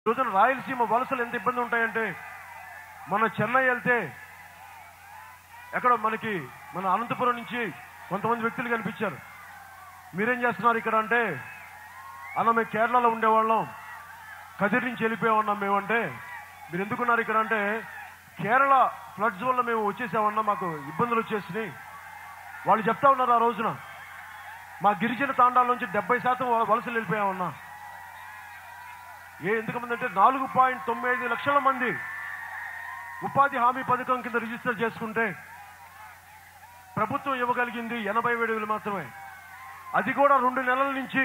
రోజున రాయలసీమ వలసలు ఎంత ఇబ్బంది ఉంటాయంటే మన చెన్నై వెళ్తే ఎక్కడ మనకి మన అనంతపురం నుంచి కొంతమంది వ్యక్తులు కనిపించారు మీరేం చేస్తున్నారు ఇక్కడ అంటే అన్న మేము కేరళలో ఉండేవాళ్ళం కదిరి నుంచి వెళ్ళిపోయా ఉన్నాం మేమంటే మీరు ఎందుకున్నారు ఇక్కడ అంటే కేరళ ఫ్లడ్స్ వల్ల మేము వచ్చేసామన్నా మాకు ఇబ్బందులు వచ్చేసినాయి వాళ్ళు చెప్తా ఉన్నారు ఆ రోజున మా గిరిజన తాండాల నుంచి డెబ్బై శాతం వ- వలసలు వెళ్ళిపోయామన్నా ఏ ఎందుకంటే అంటే నాలుగు పాయింట్ తొంభై ఐదు లక్షల మంది ఉపాధి హామీ పథకం కింద రిజిస్టర్ చేసుకుంటే ప్రభుత్వం ఇవ్వగలిగింది ఎనభై ఏడు వేలు మాత్రమే అది కూడా రెండు నెలల నుంచి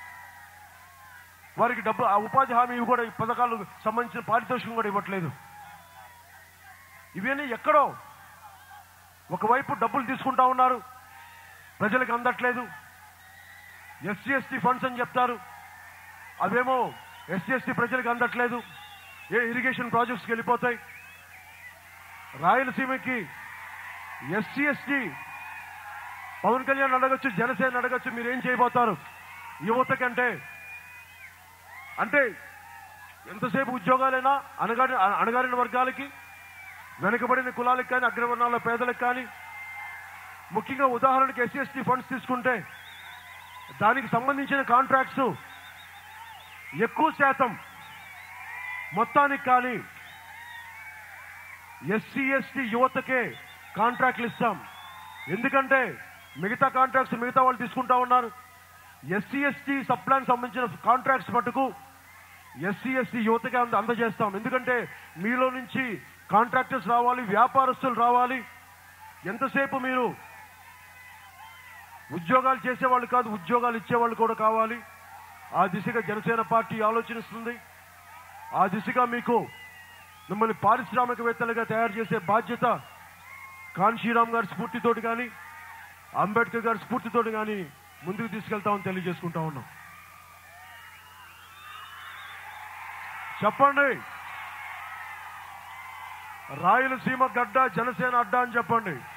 వారికి డబ్బు ఆ ఉపాధి హామీ ఇవి కూడా ఈ పథకాలకు సంబంధించిన పారితోషికం కూడా ఇవ్వట్లేదు ఇవన్నీ ఎక్కడో ఒకవైపు డబ్బులు తీసుకుంటా ఉన్నారు ప్రజలకు అందట్లేదు ఎస్సీ ఎస్టీ ఫండ్స్ అని చెప్తారు అవేమో ఎస్సీ ఎస్టీ ప్రజలకు అందట్లేదు ఏ ఇరిగేషన్ ప్రాజెక్ట్స్కి వెళ్ళిపోతాయి రాయలసీమకి ఎస్సీ ఎస్టీ పవన్ కళ్యాణ్ అడగచ్చు జనసేన అడగచ్చు మీరేం చేయబోతారు యువత కంటే అంటే ఎంతసేపు ఉద్యోగాలైనా అణగారి అణగారిన వర్గాలకి వెనుకబడిన కులాలకు కానీ అగ్రవర్ణాల పేదలకు కానీ ముఖ్యంగా ఉదాహరణకి ఎస్సీ ఎస్టీ ఫండ్స్ తీసుకుంటే దానికి సంబంధించిన కాంట్రాక్ట్స్ ఎక్కువ శాతం మొత్తానికి కానీ ఎస్సీ ఎస్టీ యువతకే కాంట్రాక్ట్లు ఇస్తాం ఎందుకంటే మిగతా కాంట్రాక్ట్స్ మిగతా వాళ్ళు తీసుకుంటా ఉన్నారు ఎస్సీ ఎస్టీ సప్లాన్ సంబంధించిన కాంట్రాక్ట్స్ మటుకు ఎస్సీ ఎస్టీ యువతకే అంద అందజేస్తాం ఎందుకంటే మీలో నుంచి కాంట్రాక్టర్స్ రావాలి వ్యాపారస్తులు రావాలి ఎంతసేపు మీరు ఉద్యోగాలు చేసేవాళ్ళు కాదు ఉద్యోగాలు ఇచ్చేవాళ్ళు కూడా కావాలి ఆ దిశగా జనసేన పార్టీ ఆలోచనిస్తుంది ఆ దిశగా మీకు మిమ్మల్ని పారిశ్రామికవేత్తలుగా తయారు చేసే బాధ్యత కాన్షీరామ్ గారి స్ఫూర్తితోటి కానీ అంబేద్కర్ గారి స్ఫూర్తితోటి కానీ ముందుకు తీసుకెళ్తామని తెలియజేసుకుంటా ఉన్నాం చెప్పండి రాయలసీమ గడ్డ జనసేన అడ్డా అని చెప్పండి